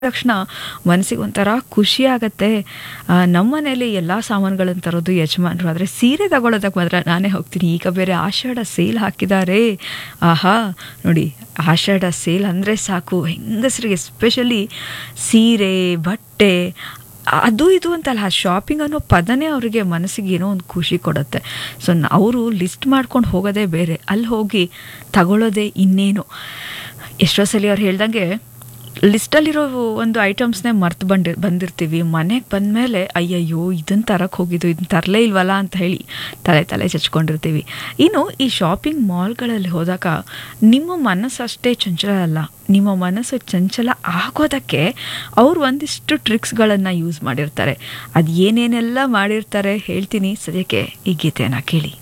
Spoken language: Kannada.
ತಕ್ಷಣ ಮನಸ್ಸಿಗೆ ಒಂಥರ ಖುಷಿ ಆಗತ್ತೆ ಆ, ನಮ್ಮ ಮನೇಲಿ ಎಲ್ಲ ಸಾಮಾನುಗಳನ್ನು ತರೋದು ಯಜಮಾನ್ರು ಆದರೆ ಸೀರೆ ತಗೊಳ್ಳೋದಕ್ಕೆ ಮಾತ್ರ ನಾನೇ ಹೋಗ್ತೀನಿ ಈಗ ಬೇರೆ ಆಷಾಢ ಸೇಲ್ ಹಾಕಿದ್ದಾರೆ ಆಹಾ ನೋಡಿ ಆಷಾಢ ಸೇಲ್ ಅಂದರೆ ಸಾಕು ಹೆಂಗಸರಿಗೆ ಎಸ್ಪೆಷಲಿ ಸೀರೆ ಬಟ್ಟೆ ಅದು ಇದು ಅಂತಲ್ಲ ಶಾಪಿಂಗ್ ಅನ್ನೋ ಪದನೇ ಅವರಿಗೆ ಮನಸ್ಸಿಗೆ ಏನೋ ಒಂದು ಖುಷಿ ಕೊಡುತ್ತೆ ಸೊ ಅವರು ಲಿಸ್ಟ್ ಮಾಡ್ಕೊಂಡು ಹೋಗೋದೇ ಬೇರೆ ಅಲ್ಲಿ ಹೋಗಿ ತಗೊಳ್ಳೋದೇ ಇನ್ನೇನು ಎಷ್ಟೋ ಸಲ ಅವ್ರು ಹೇಳ್ದಂಗೆ ಲಿಸ್ಟಲ್ಲಿರೋ ಒಂದು ಐಟಮ್ಸ್ನೇ ಮರ್ತು ಬಂಡಿ ಬಂದಿರ್ತೀವಿ ಮನೆಗೆ ಬಂದಮೇಲೆ ಅಯ್ಯಯ್ಯೋ ಇದನ್ನು ತರಕ್ಕೆ ಹೋಗಿದ್ದು ಇದನ್ನ ತರಲೇ ಇಲ್ವಲ್ಲ ಅಂತ ಹೇಳಿ ತಲೆ ತಲೆ ಚಚ್ಕೊಂಡಿರ್ತೀವಿ ಇನ್ನು ಈ ಶಾಪಿಂಗ್ ಮಾಲ್ಗಳಲ್ಲಿ ಹೋದಾಗ ನಿಮ್ಮ ಮನಸ್ಸು ಅಷ್ಟೇ ಚಂಚಲ ಅಲ್ಲ ನಿಮ್ಮ ಮನಸ್ಸು ಚಂಚಲ ಆಗೋದಕ್ಕೆ ಅವ್ರು ಒಂದಿಷ್ಟು ಟ್ರಿಕ್ಸ್ಗಳನ್ನು ಯೂಸ್ ಮಾಡಿರ್ತಾರೆ ಅದು ಏನೇನೆಲ್ಲ ಮಾಡಿರ್ತಾರೆ ಹೇಳ್ತೀನಿ ಸದ್ಯಕ್ಕೆ ಈ ಗೀತೆಯನ್ನು ಕೇಳಿ